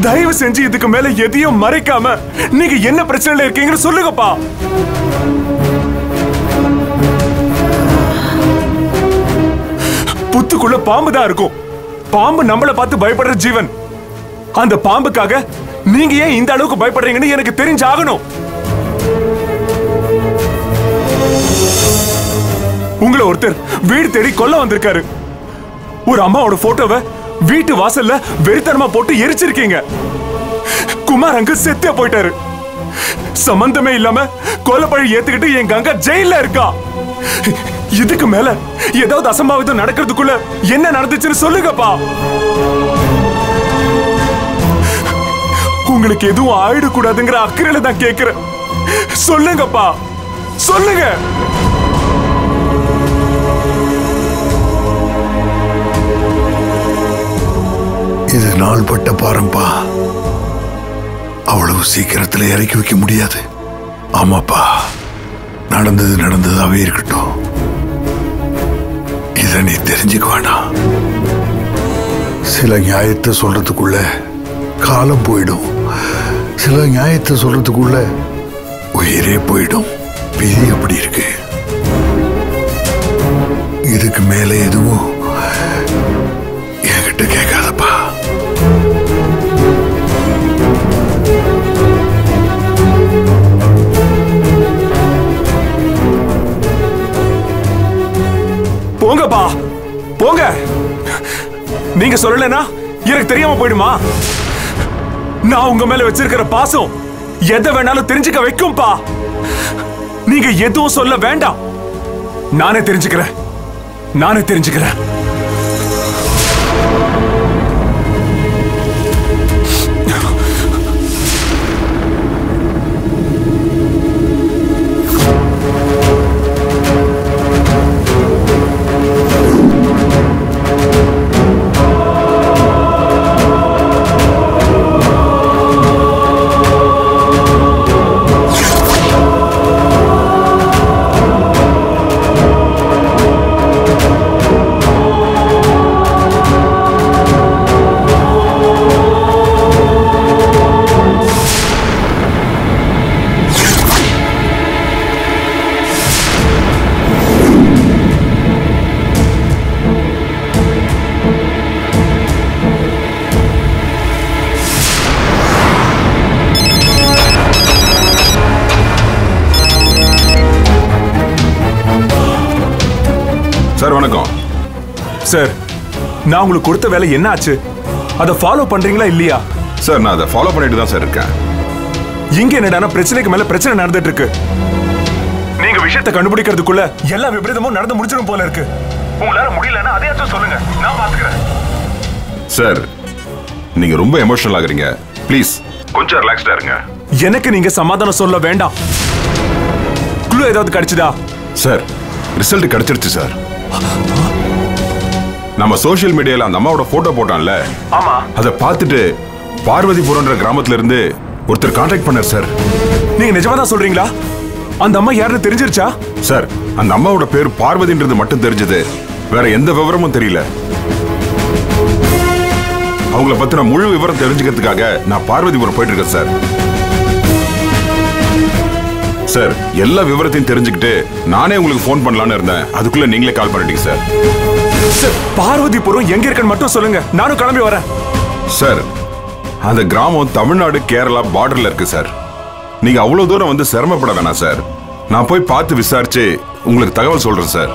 தயவு செஞ்சு இதுக்கு மேல எதையும் மறைக்காம நீங்க என்ன பிரச்சனையில இருக்கீங்கன்னு சொல்லுங்கப்பா புத்துக்குள்ள பாம்பு தான் இருக்கும் பாம்பு நம்மள பார்த்து பயப்படுற ஜீவன் அந்த பாம்புக்காக நீங்க ஏன் இந்த அளவுக்கு பயப்படுறீங்கன்னு எனக்கு தெரிஞ்சாகணும் உங்களை ஒருத்தர் வீடு தேடி கொல்ல வந்திருக்காரு ஒரு அம்மாவோட போட்டோவை வீட்டு வாசல்ல வெறித்தனமா போட்டு எரிச்சிருக்கீங்க குமார் அங்க செத்தே போயிட்டாரு சம்பந்தமே இல்லாம கொலைப்பழி ஏத்துக்கிட்டு என் கங்கா ஜெயில இருக்கா இதுக்கு மேல ஏதாவது அசம்பாவிதம் நடக்கிறதுக்குள்ள என்ன நடந்துச்சுன்னு சொல்லுங்கப்பா உங்களுக்கு எதுவும் ஆயிடக்கூடாதுங்கிற அக்கறையில தான் கேக்குறேன் சொல்லுங்கப்பா சொல்லுங்க இது நாள்பட்ட பாரம்பா அவ்வளவு சீக்கிரத்துல இறக்கி வைக்க முடியாது ஆமாப்பா நடந்தது நடந்ததாவே இருக்கட்டும் இத நீ தெரிஞ்சுக்க வேணாம் சில நியாயத்தை சொல்றதுக்குள்ள காலம் போயிடும் சில நியாயத்தை சொல்றதுக்குள்ள உயிரே போயிடும் விதி அப்படி இருக்கு இதுக்கு மேல எதுவும் என்கிட்ட கேட்காதப்பா போங்கப்பா போங்க நீங்க சொல்லலைன்னா எனக்கு தெரியாம போயிடுமா நான் உங்க மேல வச்சிருக்கிற பாசம் எதை வேணாலும் தெரிஞ்சுக்க வைக்கும்பா நீங்க எதுவும் சொல்ல வேண்டாம் நானே தெரிஞ்சுக்கிறேன் நானே தெரிஞ்சுக்கிறேன் சார் வணக்கம் சார் நான் உங்களுக்கு கொடுத்த வேலை என்ன ஆச்சு அதை ஃபாலோ பண்றீங்களா இல்லையா சார் நான் அதை ஃபாலோ பண்ணிட்டு தான் சார் இருக்கேன் இங்க என்னடானா பிரச்சனைக்கு மேல பிரச்சனை நடந்துட்டு இருக்கு நீங்க விஷயத்தை கண்டுபிடிக்கிறதுக்குள்ள எல்லா விபரீதமும் நடந்து முடிச்சிடும் போல இருக்கு உங்களால முடியலன்னா அதையாச்சும் சொல்லுங்க நான் பாத்துக்கிறேன் சார் நீங்க ரொம்ப எமோஷனல் ஆகுறீங்க ப்ளீஸ் கொஞ்சம் ரிலாக்ஸ்டா இருங்க எனக்கு நீங்க சமாதானம் சொல்ல வேண்டாம் குழு ஏதாவது கிடைச்சுதா சார் ரிசல்ட் கிடைச்சிருச்சு சார் நம்ம சோஷியல் மீடியால அந்த அம்மாவோட போட்டோ போட்டான்ல ஆமா அதை பார்த்துட்டு பார்வதிபுரம்ன்ற கிராமத்துல இருந்து ஒருத்தர் கான்டாக்ட் பண்ணார் சார் நீங்க நிஜமா தான் சொல்றீங்களா அந்த அம்மா யாருன்னு தெரிஞ்சிருச்சா சார் அந்த அம்மாவோட பேர் பார்வதின்றது மட்டும் தெரிஞ்சது வேற எந்த விவரமும் தெரியல அவங்கள பத்தின முழு விவரம் தெரிஞ்சுக்கிறதுக்காக நான் பார்வதிபுரம் போயிட்டு இருக்கேன் சார் சார் எல்லா விவரத்தையும் தெரிஞ்சுக்கிட்டு நானே உங்களுக்கு ஃபோன் பண்ணலாம்னு இருந்தேன் அதுக்குள்ள நீங்களே கால் பண்ணிட்டீங்க சார் சார் பார்வதிபுரம் எங்க இருக்குன்னு மட்டும் சொல்லுங்க நானும் கிளம்பி வரேன் சார் அந்த கிராமம் தமிழ்நாடு கேரளா பார்டர்ல இருக்கு சார் நீங்க அவ்வளவு தூரம் வந்து சிரமப்பட வேணாம் சார் நான் போய் பார்த்து விசாரிச்சு உங்களுக்கு தகவல் சொல்றேன் சார்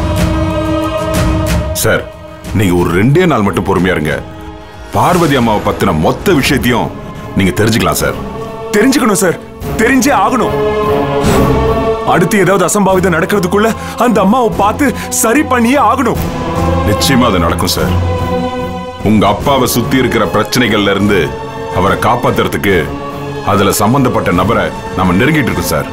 சார் நீங்க ஒரு ரெண்டே நாள் மட்டும் பொறுமையா இருங்க பார்வதி அம்மாவை பத்தின மொத்த விஷயத்தையும் நீங்க தெரிஞ்சுக்கலாம் சார் தெரிஞ்சுக்கணும் சார் தெரிஞ்சே ஆகணும் அடுத்து ஏதாவது அசம்பாவிதம் நடக்கிறதுக்குள்ள அந்த அம்மாவை பார்த்து சரி பண்ணியே ஆகணும் நிச்சயமா அது நடக்கும் சார் உங்க அப்பாவை சுத்தி இருக்கிற பிரச்சனைகள்ல இருந்து அவரை காப்பாத்துறதுக்கு அதுல சம்பந்தப்பட்ட நபரை நம்ம நெருங்கிட்டு இருக்கோம் சார்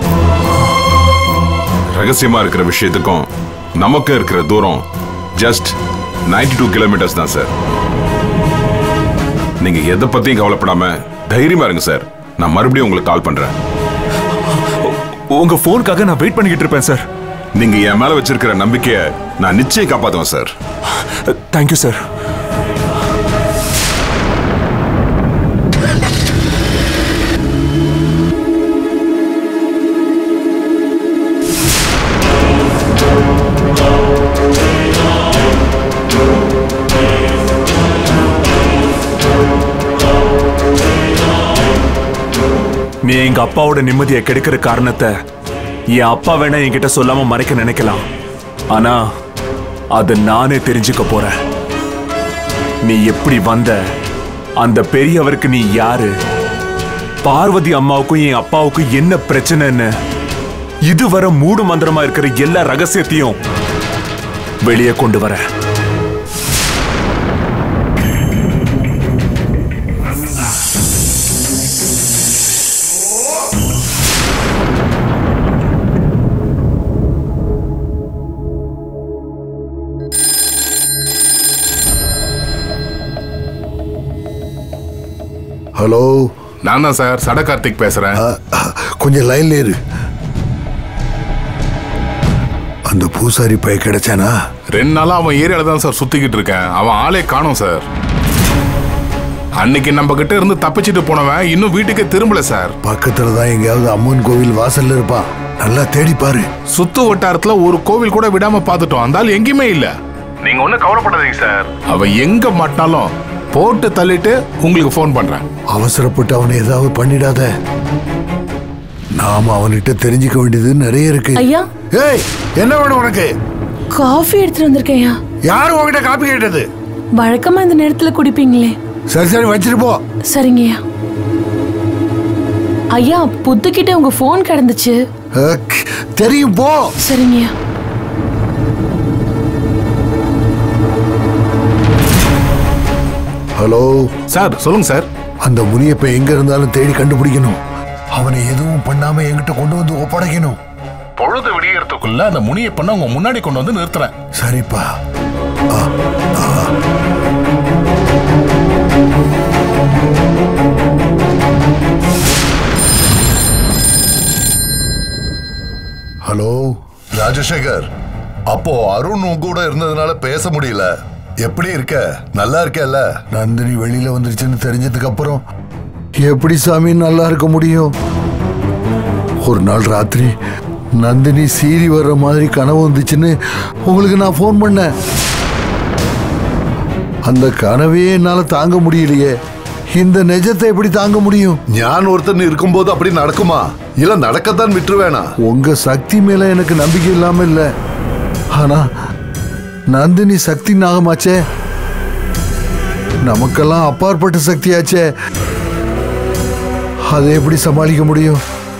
ரகசியமா இருக்கிற விஷயத்துக்கும் நமக்கு இருக்கிற தூரம் ஜஸ்ட் 92 டூ கிலோமீட்டர்ஸ் தான் சார் நீங்க எதை பத்தியும் கவலைப்படாம தைரியமா இருங்க சார் நான் மறுபடியும் உங்களுக்கு கால் பண்றேன் உங்க போனுக்காக நான் வெயிட் பண்ணிக்கிட்டு இருப்பேன் சார் நீங்க என் மேல வச்சிருக்கிற நம்பிக்கையை நான் நிச்சயம் காப்பாத்துவேன் சார் தேங்க்யூ சார் நீ எங்க அப்பாவோட நிம்மதியை கெடுக்கிற காரணத்தை என் அப்பா வேணா என்கிட்ட சொல்லாம மறைக்க நினைக்கலாம் ஆனா அது நானே தெரிஞ்சுக்க போறேன் நீ எப்படி வந்த அந்த பெரியவருக்கு நீ யாரு பார்வதி அம்மாவுக்கும் என் அப்பாவுக்கும் என்ன பிரச்சனைன்னு இதுவரை மூடு மந்திரமா இருக்கிற எல்லா ரகசியத்தையும் வெளியே கொண்டு வரேன் ஹலோ நான் தான் சார் சட கார்த்திக் பேசுறேன் அ, அ, கொஞ்சம் லைன்ல இரு அந்த பூசாரி பைய கிடைச்சானா ரெண்டு நாளா அவன் ஏரியால தான் சார் சுத்திக்கிட்டு இருக்கேன் அவன் ஆளே காணோம் சார் அன்னைக்கு நம்ம கிட்ட இருந்து தப்பிச்சிட்டு போனவன் இன்னும் வீட்டுக்கே திரும்பல சார் பக்கத்துல தான் எங்கேயாவது அம்மன் கோவில் வாசல்ல இருப்பான் நல்லா தேடி பாரு சுத்து வட்டாரத்துல ஒரு கோவில் கூட விடாம பார்த்துட்டோம் அந்த ஆள் எங்கேயுமே இல்ல நீங்க ஒன்னும் கவலைப்படாதீங்க சார் அவன் எங்க மாட்டினாலும் போட்டு தள்ளிட்டு உங்களுக்கு ஃபோன் பண்றேன் அவசரப்பட்டு அவனை ஏதாவது பண்ணிடாத நாம அவன்கிட்ட தெரிஞ்சுக்க வேண்டியது நிறைய இருக்கு ஐயா ஏய் என்ன வேணும் உனக்கு காஃபி எடுத்துட்டு வந்திருக்கேன் ஐயா யாரு உன்கிட்ட காப்பி கேட்டது வழக்கமா இந்த நேரத்துல குடிப்பீங்களே சரி சரி வச்சிட்டு போ சரிங்க ஐயா ஐயா புத்துக்கிட்ட உங்க போன் கிடந்துச்சு அக், தெரியும் போ சரிங்க ஐயா ஹலோ சார் சொல்லுங்க சார் அந்த முனியப்ப எங்க இருந்தாலும் தேடி கண்டுபிடிக்கணும் அவனை எதுவும் பண்ணாம என்கிட்ட கொண்டு வந்து ஒப்படைக்கணும் பொழுது விடியறதுக்குள்ள அந்த முனியை பண்ண உங்க முன்னாடி கொண்டு வந்து நிறுத்துறேன் சரிப்பா ஆ, ஆ. ஹலோ ராஜசேகர் அப்போ அருண் உன் கூட இருந்ததுனால பேச முடியல எப்படி இருக்க நல்லா இருக்கல்ல நந்தினி வெளியில வந்துருச்சுன்னு தெரிஞ்சதுக்கு அப்புறம் எப்படி சாமி நல்லா இருக்க முடியும் ஒரு நாள் ராத்திரி நந்தினி சீறி வர்ற மாதிரி கனவு வந்துச்சுன்னு உங்களுக்கு நான் ஃபோன் பண்ணேன் அந்த கனவே என்னால தாங்க முடியலையே இந்த நெஜத்தை எப்படி தாங்க முடியும் ஞான் ஒருத்தன் இருக்கும்போது அப்படி நடக்குமா இல்ல நடக்கத்தான் விட்டுருவேனா உங்க சக்தி மேல எனக்கு நம்பிக்கை இல்லாம இல்ல ஆனா நந்தினி சக்தி நாகமாச்சே நமக்கெல்லாம் அப்பாற்பட்ட சக்தியாச்சே அதை எப்படி சமாளிக்க முடியும்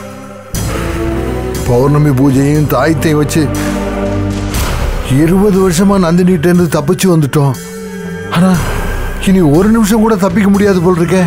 பௌர்ணமி பூஜையும் தாயத்தையும் வச்சு இருபது வருஷமா நந்தினிட்ட இருந்து தப்பிச்சு வந்துட்டோம் ஆனா இனி ஒரு நிமிஷம் கூட தப்பிக்க முடியாது போல் இருக்கே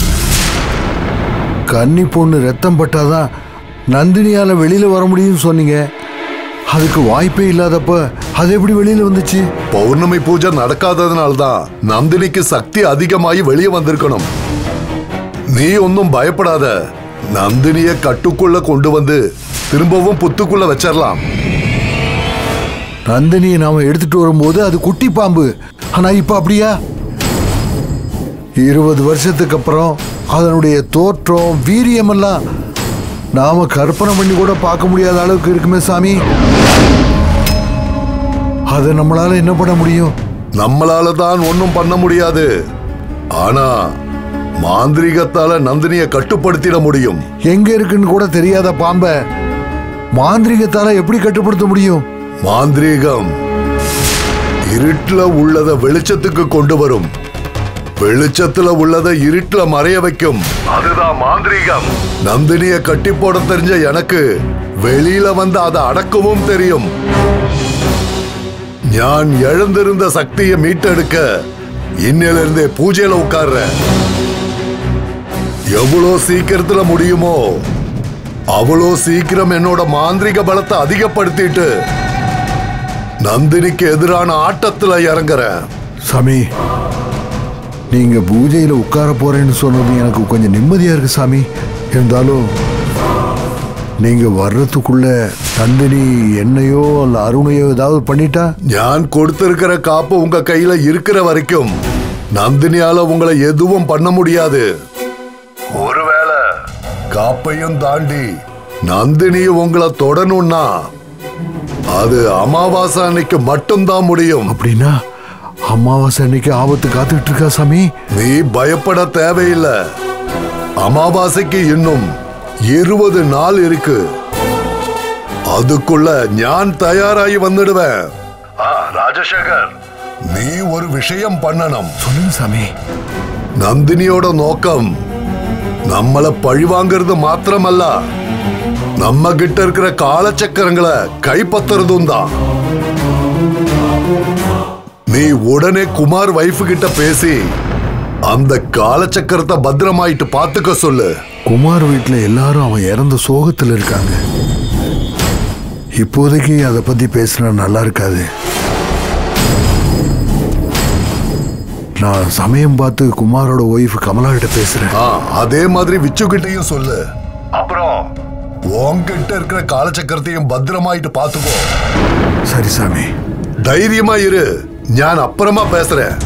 கன்னி பொண்ணு ரத்தம் பட்டாதான் நந்தினியால வெளியில வர முடியும்னு சொன்னீங்க அதுக்கு வாய்ப்பே இல்லாதப்ப அது எப்படி வெளியில வந்துச்சு பௌர்ணமி பூஜை நடக்காததுனால தான் நந்தினிக்கு சக்தி அதிகமாகி வெளியே வந்திருக்கணும் நீ ஒன்னும் பயப்படாத நந்தினிய கட்டுக்குள்ள கொண்டு வந்து திரும்பவும் புத்துக்குள்ள வச்சிடலாம் நந்தினியை நாம எடுத்துட்டு வரும்போது அது குட்டி பாம்பு ஆனா இப்ப அப்படியா இருபது வருஷத்துக்கு அப்புறம் அதனுடைய தோற்றம் வீரியமெல்லாம் நாம கற்பனை பண்ணி கூட பார்க்க முடியாத அளவுக்கு இருக்குமே சாமி அதை நம்மளால என்ன பண்ண முடியும் நம்மளால தான் ஒன்னும் பண்ண முடியாது ஆனா மாந்திரீகத்தால நந்தினிய கட்டுப்படுத்திட முடியும் எங்க இருக்குன்னு கூட தெரியாத பாம்பை மாந்திரிகத்தால எப்படி கட்டுப்படுத்த முடியும் மாந்திரீகம் இருட்டுல உள்ளத வெளிச்சத்துக்கு கொண்டு வரும் வெளிச்சத்துல உள்ளத இருட்டுல மறைய வைக்கும் அதுதான் மாந்திரீகம் நந்தினிய கட்டி போட தெரிஞ்ச எனக்கு வெளியில வந்து அதை அடக்கவும் தெரியும் ஞான் இழந்திருந்த சக்தியை மீட்டெடுக்க இன்னிலிருந்தே பூஜையில உட்கார்றேன் எவ்வளோ சீக்கிரத்துல முடியுமோ அவ்வளோ சீக்கிரம் என்னோட மாந்திரிக பலத்தை அதிகப்படுத்திட்டு நந்தினிக்கு எதிரான ஆட்டத்துல இறங்குறேன் சாமி நீங்க பூஜையில உட்கார போறேன்னு சொன்னது எனக்கு கொஞ்சம் நிம்மதியா இருக்கு சாமி இருந்தாலும் நீங்க வர்றதுக்குள்ள நந்தினி என்னையோ இல்ல அருணையோ ஏதாவது பண்ணிட்டா ஞான் கொடுத்திருக்கிற காப்பு உங்க கையில இருக்கிற வரைக்கும் நந்தினியால உங்களை எதுவும் பண்ண முடியாது ஒருவேளை காப்பையும் தாண்டி நந்தினி உங்களை தொடணும்னா அது அமாவாசை அன்னைக்கு மட்டும்தான் முடியும் அப்படின்னா அமாவாசை அன்னைக்கு ஆபத்து காத்துக்கிட்டு இருக்கா சாமி நீ பயப்பட தேவையில்லை அமாவாசைக்கு இன்னும் இருபது நாள் இருக்கு அதுக்குள்ள ஞான் தயாராகி வந்துடுவேன் ராஜசேகர் நீ ஒரு விஷயம் பண்ணணும் சொல்லுங்க சாமி நந்தினியோட நோக்கம் நம்மள பழிவாங்கிறது மாத்திரமல்ல நம்ம கிட்ட இருக்கிற காலச்சக்கரங்களை கைப்பற்றுறதும் தான் நீ உடனே குமார் வைஃப் கிட்ட பேசி அந்த காலச்சக்கரத்தை பத்திரமாயிட்டு பாத்துக்க சொல்லு குமார் வீட்டில் எல்லாரும் அவன் இறந்த சோகத்தில் இருக்காங்க இப்போதைக்கு அதை பத்தி பேசினா நல்லா இருக்காது நான் சமயம் பார்த்து குமாரோட ஒய்ஃப் கமலா கிட்ட பேசுறேன் ஆ, அதே மாதிரி விச்சு கிட்டயும் சொல்லு அப்புறம் உன்கிட்ட இருக்கிற காலச்சக்கரத்தையும் பத்திரமாயிட்டு பாத்துக்கோ சரி சாமி தைரியமா இரு நான் அப்புறமா பேசுறேன்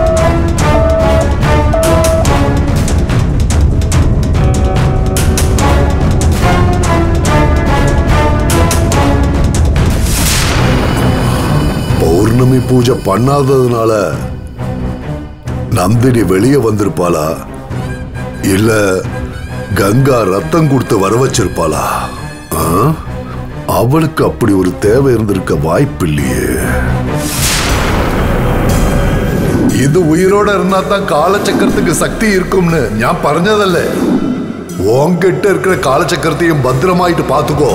பௌர்ணமி பூஜை பண்ணாததுனால நந்தினி வெளியே வந்திருப்பாளா இல்ல கங்கா ரத்தம் கொடுத்து வர வச்சிருப்பாளா ஆ? அவளுக்கு அப்படி ஒரு தேவை இருந்திருக்க வாய்ப்பில்லையே இது உயிரோட இருந்தா தான் காலச்சக்கரத்துக்கு சக்தி இருக்கும்னு நான் പറഞ്ഞതല്ല உன்கிட்ட இருக்கிற காலச்சக்கரத்தையும் பத்திரமாயிட்டு பாத்துக்கோ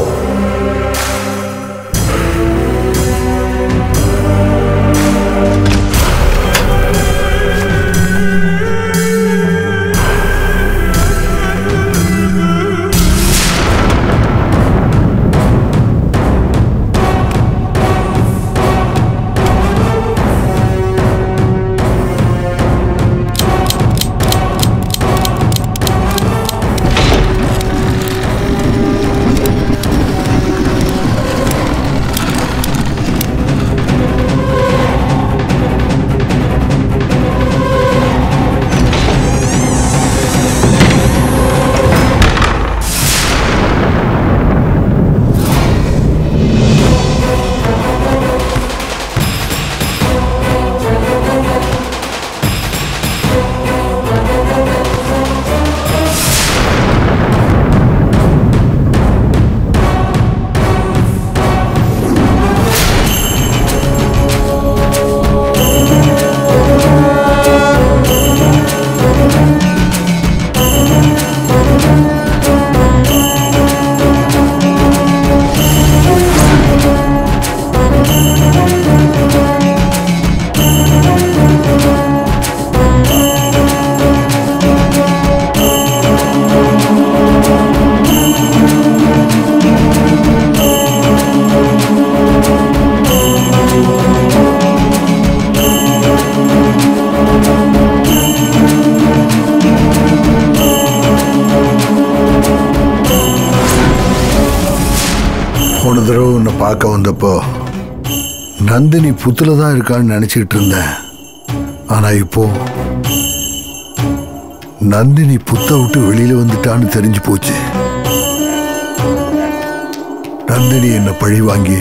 போன தடவை உன்னை பார்க்க வந்தப்போ நந்தினி புத்துல தான் இருக்கான்னு நினைச்சிட்டு இருந்தேன் ஆனா இப்போ நந்தினி புத்த விட்டு வெளியில வந்துட்டான்னு தெரிஞ்சு போச்சு நந்தினி என்ன பழி வாங்கி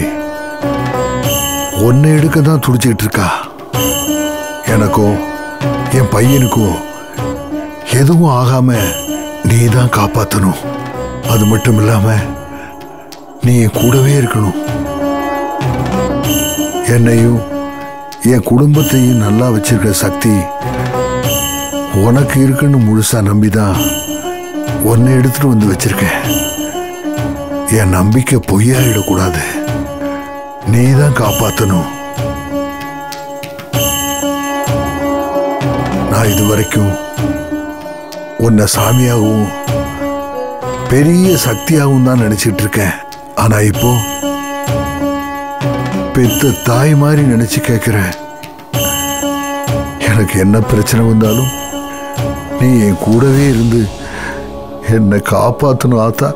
ஒன்னை எடுக்க தான் துடிச்சிட்டு இருக்கா எனக்கோ என் பையனுக்கோ எதுவும் ஆகாம நீ தான் காப்பாத்தணும் அது மட்டும் இல்லாம நீ என் கூடவே இருக்கணும் என்னையும் என் குடும்பத்தையும் நல்லா வச்சிருக்கிற சக்தி உனக்கு இருக்குன்னு முழுசா நம்பிதான் உன்னை எடுத்துட்டு வந்து வச்சிருக்கேன் என் நம்பிக்கை பொய்யாயிடக்கூடாது நீ தான் காப்பாத்தணும் நான் இது வரைக்கும் உன்னை சாமியாகவும் பெரிய சக்தியாகவும் தான் நினைச்சிட்டு இருக்கேன் ஆனா இப்போ பெத்த தாய் மாதிரி நினைச்சு கேட்கிறேன் எனக்கு என்ன பிரச்சனை வந்தாலும் நீ என் கூடவே இருந்து என்னை காப்பாத்தணும் ஆத்தா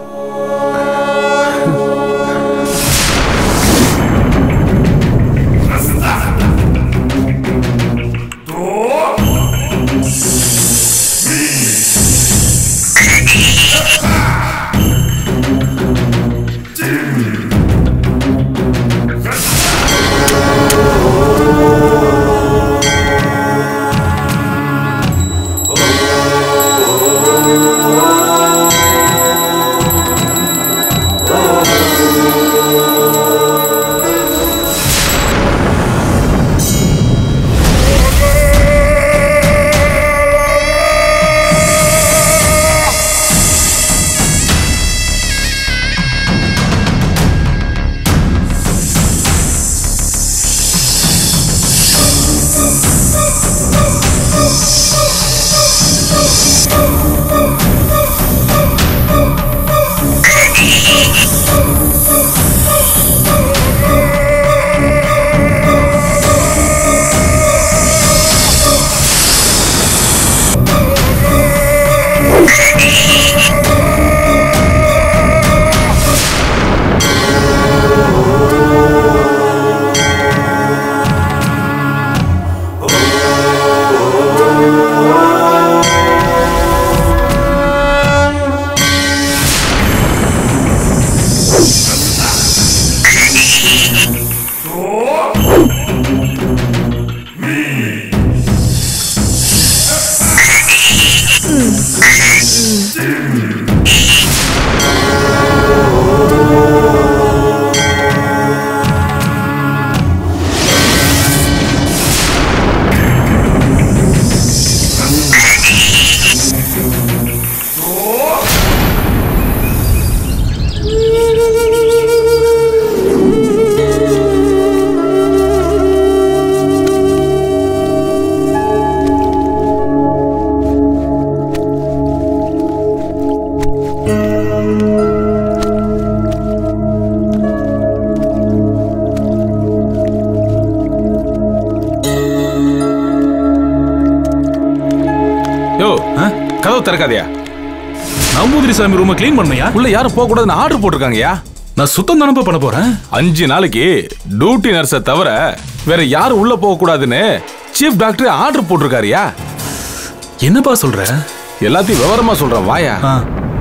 கதவு திறக்காதயா நம்பூதிரி சாமி ரூமை க்ளீன் பண்ணியா உள்ள யாரும் போக கூடாதுன்னு ஆர்டர் போட்டிருக்காங்கயா நான் சுத்தம் தானப்பா பண்ண போறேன் அஞ்சு நாளைக்கு டியூட்டி நர்ஸை தவிர வேற யாரும் உள்ள போக கூடாதுன்னு சீஃப் டாக்டர் ஆர்டர் போட்டிருக்காருயா என்னப்பா சொல்ற எல்லாத்தையும் விவரமா சொல்றேன் வாயா ஆ,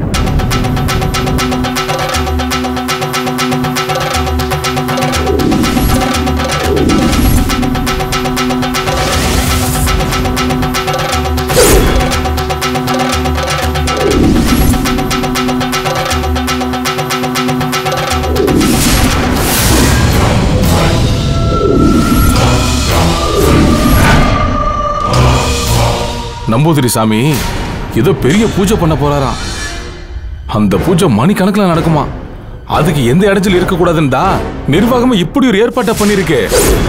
நம்பூதிரி சாமி ஏதோ பெரிய பூஜை பண்ண போறாராம் அந்த பூஜை மணிக்கணக்கில் நடக்குமா அதுக்கு எந்த இடத்துல இருக்க கூடாதுன்னு நிர்வாகமா இப்படி ஒரு ஏற்பாட்டை பண்ணிருக்கு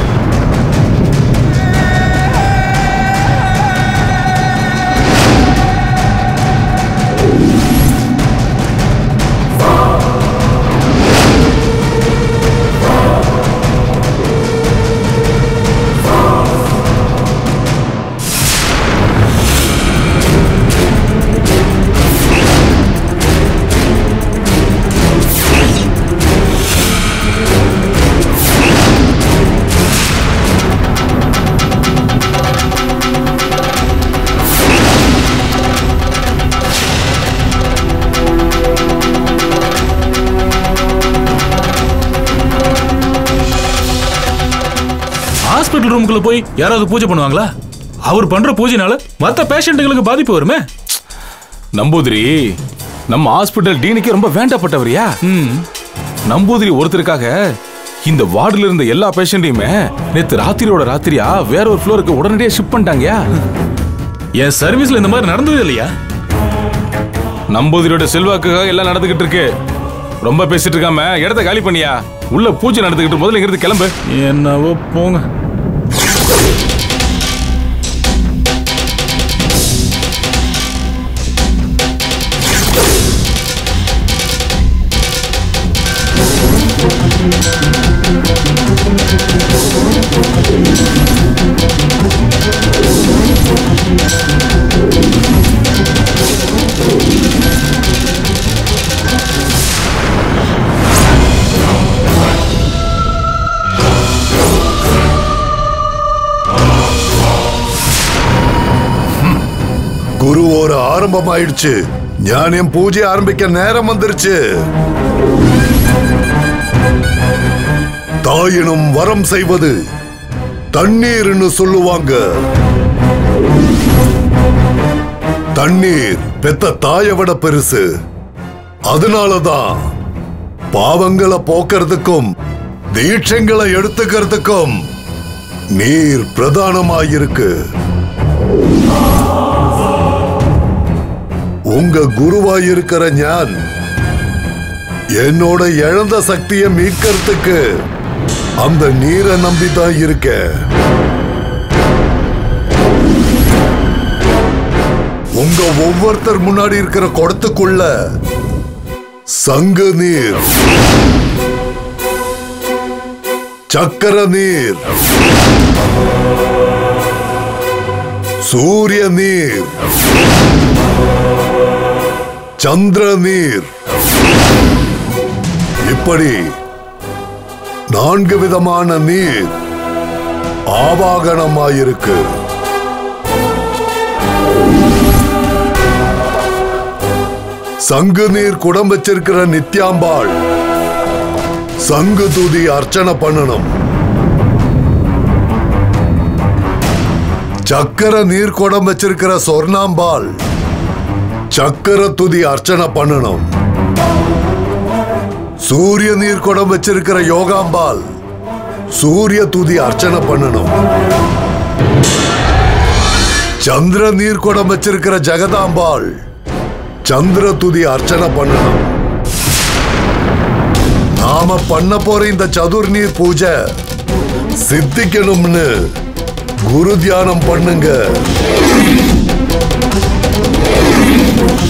ஹாஸ்பிட்டல் ரூமுக்குள்ள போய் யாராவது பூஜை பண்ணுவாங்களா அவர் பண்ற பூஜைனால மத்த பேஷண்ட்டுங்களுக்கு பாதிப்பு வருமே நம்பூதிரி நம்ம ஹாஸ்பிட்டல் டீனுக்கு ரொம்ப வேண்டப்பட்டவரியா ம் நம்பூதிரி ஒருத்தருக்காக இந்த வார்டுல இருந்த எல்லா பேஷண்ட்டையுமே நேத்து ராத்திரியோட ராத்திரியா வேற ஒரு ஃப்ளோருக்கு உடனடியாக ஷிஃப்ட் பண்ணிட்டாங்கயா என் சர்வீஸ்ல இந்த மாதிரி நடந்தது இல்லையா நம்பூதிரியோட செல்வாக்குக்காக எல்லாம் நடந்துகிட்டு இருக்கு ரொம்ப பேசிட்டு இருக்காம இடத்த காலி பண்ணியா உள்ள பூஜை நடந்துகிட்டு முதல்ல இங்கிருந்து கிளம்பு என்னவோ போங்க குரு ஒரு ஆரம்பமாயிடுச்சு ஞானியம் பூஜை ஆரம்பிக்க நேரம் வந்துருச்சு தாயினும் வரம் செய்வது தண்ணீர்னு சொல்லுவாங்க தண்ணீர் பெத்த தாயை விட பெருசு அதனாலதான் பாவங்களை போக்குறதுக்கும் தீட்சங்களை எடுத்துக்கிறதுக்கும் நீர் பிரதானமாயிருக்கு உங்க குருவாயிருக்கிற ஞான் என்னோட இழந்த சக்தியை மீட்கிறதுக்கு அந்த நீரை நம்பிதான் இருக்கேன் உங்க ஒவ்வொருத்தர் முன்னாடி இருக்கிற குடத்துக்குள்ள சங்கு நீர் சக்கர நீர் சூரிய நீர் சந்திர நீர் இப்படி நான்கு விதமான நீர் ஆவாகனமாயிருக்கு சங்கு நீர் குடம் வச்சிருக்கிற நித்யாம்பாள் சங்கு தூதி அர்ச்சனை பண்ணணும் சக்கர நீர் குடம் வச்சிருக்கிற சொர்ணாம்பாள் சக்கர துதி அர்ச்சனை பண்ணணும் சூரிய நீர் குடம் வச்சிருக்கிற யோகாம்பாள் சூரிய துதி அர்ச்சனை பண்ணணும் சந்திர நீர் குடம் வச்சிருக்கிற ஜெகதாம்பாள் சந்திர துதி அர்ச்சனை பண்ணணும் நாம பண்ண போற இந்த சதுர் நீர் பூஜை சித்திக்கணும்னு குரு தியானம் பண்ணுங்க